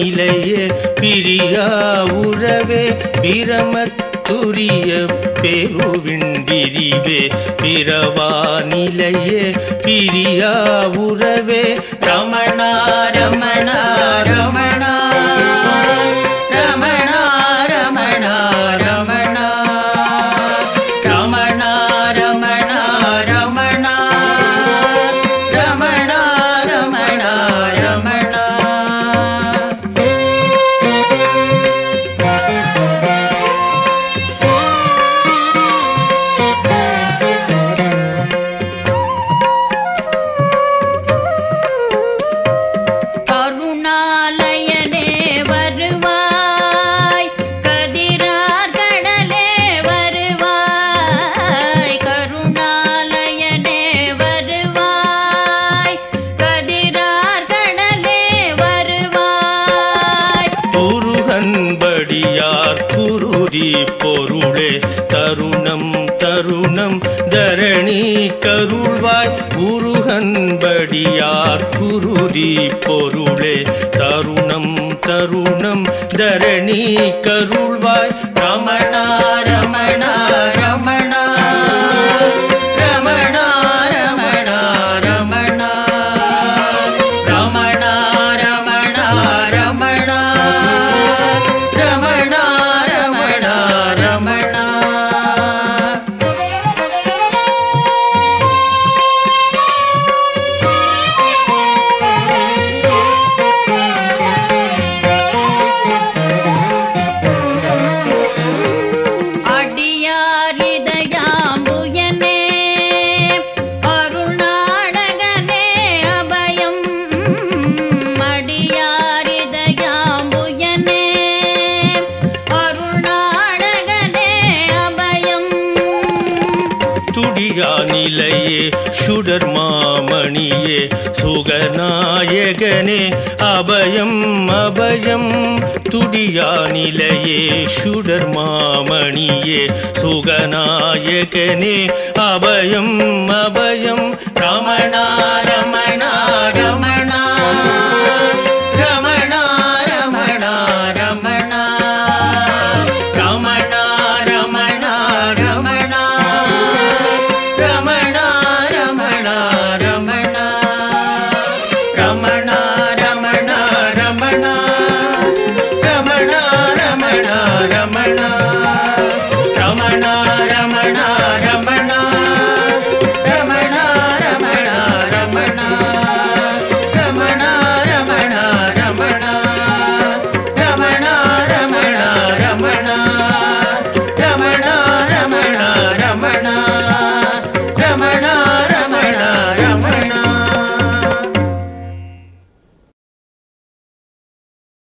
நிலையே பிரியா உறவே பிரமத்துரிய பெருவிண்டிரிவே பிறவா நிலையே பிரியா உறவே ரமணா ரமணா ரமணா ரமணா ரமணா ரமணா ரமணா ரமணா ரமணா ரமணா ரமணா ரமணா கருணாலயனே வருவாய் கதிரார் கடலே வருவாய் கருணாலயனே வருவாய் கதிரார் கடலே வருவாய் குருகன்படியார் குருதி பொருளே தருணம் தருணம் தரணி கருள்வாய் குருகன்படியார் குருதி பொருளே தருணம் தருணம் தரணி கருள்வாய் ரமணா ரமணா ரமணா ரமணா ரமணா ரமணா ரமணா ரமணா ரமணா ரமணா ரமணா ரமணா அடியாரிதயாம்புயனே அருணாடகனே அபயம் அடியாரிதயாம்புயனே அருணாடகனே அபயம் துடியா நிலையே சுடர் மாமணியே சுகநாயகனே அபயம் அபயம் துடியா நிலையே சுடர் மாமணியே சுகநாயகனே அபயம் அபயம் ரமணா ரமணா ரமணா ரமணா